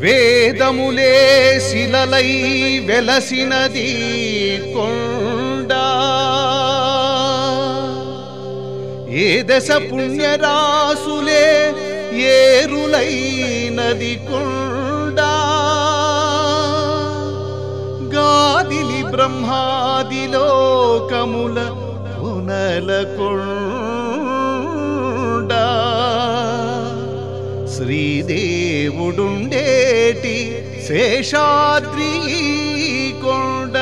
వేదములే శిలలై వెలసినది కొండ ఏ దశ పుణ్యరాసులే ఏరులైనది కొండ గాదిలి బ్రహ్మాది లోకముల పునల కొండ శ్రీదేవుడుండేటి శేషాద్రి కొండ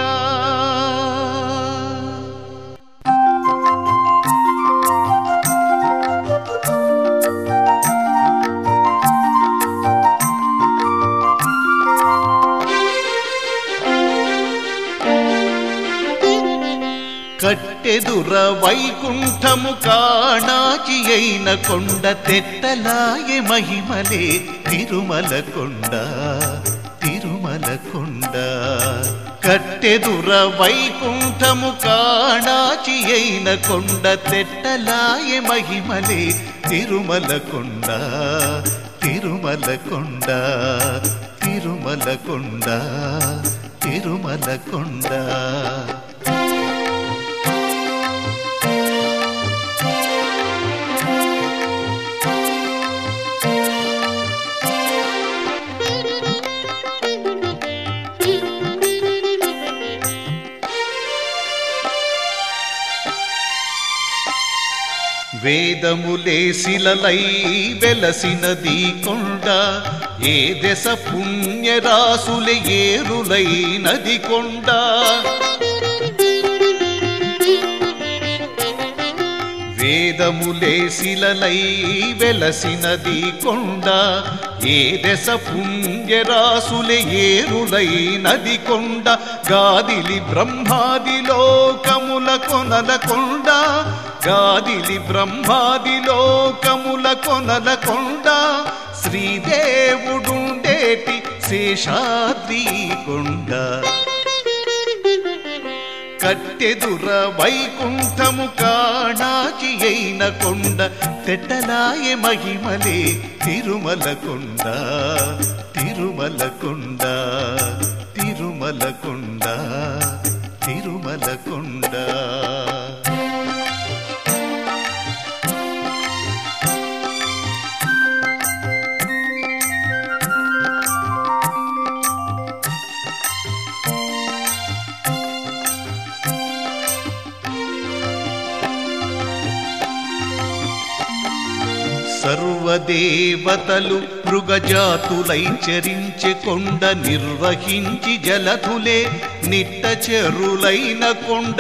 కట్టెదుర వైకుంఠము కాణాచి అయిన కొండ తెట్టలాయే మహిమలే తిరుమల కొండ తిరుమల కొండ కట్టెదుర వైకుంఠము కాణాచి అయిన కొండ తెట్టలాయే మహిమలే తిరుమల కొండ తిరుమల కొండ తిరుమల కొండ తిరుమల కొండ వేదములే శిలలై వెలసినది కొండ ఏ దశ పుణ్యరాసులే ఏరులై నది కొండ వేదములే శిలలై వెలసినది కొండ ఏ దశ పుణ్యరాసులే ఏరులై నది కొండ గాదిలి బ్రహ్మాది లోకముల కొనల కొండ గాదిలి బ్రహ్మాది లోకముల కొనల కొండ శ్రీదేవుడుండేటి శేషాద్రి కొండ కట్టెదుర వైకుంఠము కాణాచి అయిన కొండ తెట్టలాయ మహిమలే తిరుమల కొండ తిరుమల కొండ తిరుమల కొండ తిరుమల కొండ సర్వదేవతలు మృగజాతులై చరించె కొండ నిర్వహించి జలధులే నిట్ట చెరులైన కొండ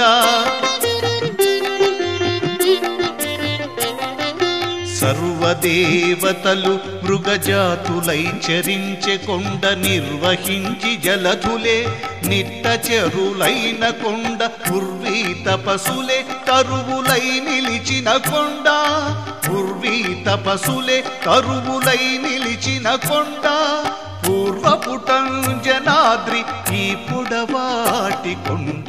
సర్వదేవతలు మృగజాతులై చరించె కొండ నిర్వహించి జలధులే నిట్ట చెరులైన కొండ పూర్వీ తపసులే కరువులై నిలిచిన కొండ పూర్వీ తపసులే కరువులై నిలిచిన కొండ పూర్వపుటంజనాద్రి ఈ పొడవాటి కొండ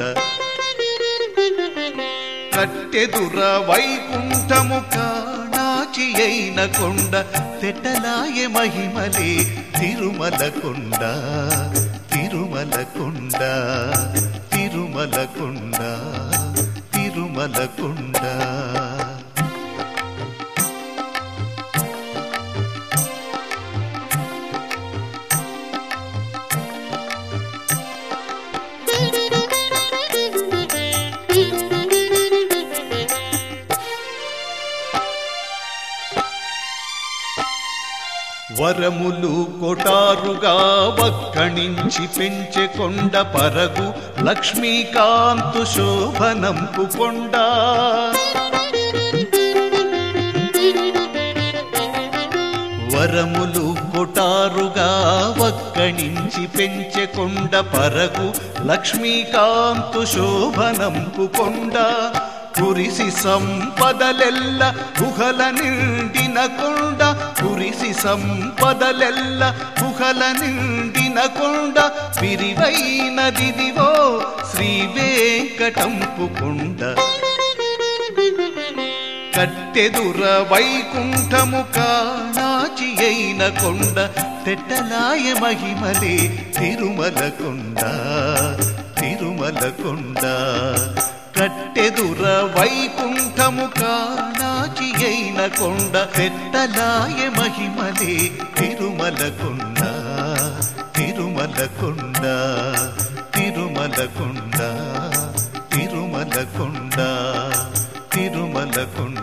కట్టెదుర వైకుంఠము కాణాచి అయిన కొండ తెట్టలాయ మహిమలే తిరుమల కొండ తిరుమల కొండ తిరుమల కొండ తిరుమల కొండ వరములు కొటారుగా వక్కణించి పెంచె కొండ పరగు లక్ష్మీకాంతు శోభనంపు కొండ వరములు కొటారుగా వక్కణించి పెంచె కొండ పరగు లక్ష్మీకాంతు శోభనంపు కొండ కురిసి సంపదలెల్ల గుహల నిండిన కొండ కురిసి సంపదలెల్ల గుహల నిండిన కొండ విరివైనదిదివో శ్రీ వెంకటంపు కొండ కట్టెదుర వైకుంఠము కాణాచి అయిన కొండ తెట్టలాయ మహిమలే తిరుమల కొండ తిరుమల కొండ కట్టెదుర వైకుంఠము కాణాచి అయిన కొండ తెట్టలాయ మహిమలే తిరుమల కొండ తిరుమల కొండ తిరుమల కొండ తిరుమల కొండ తిరుమల కొండ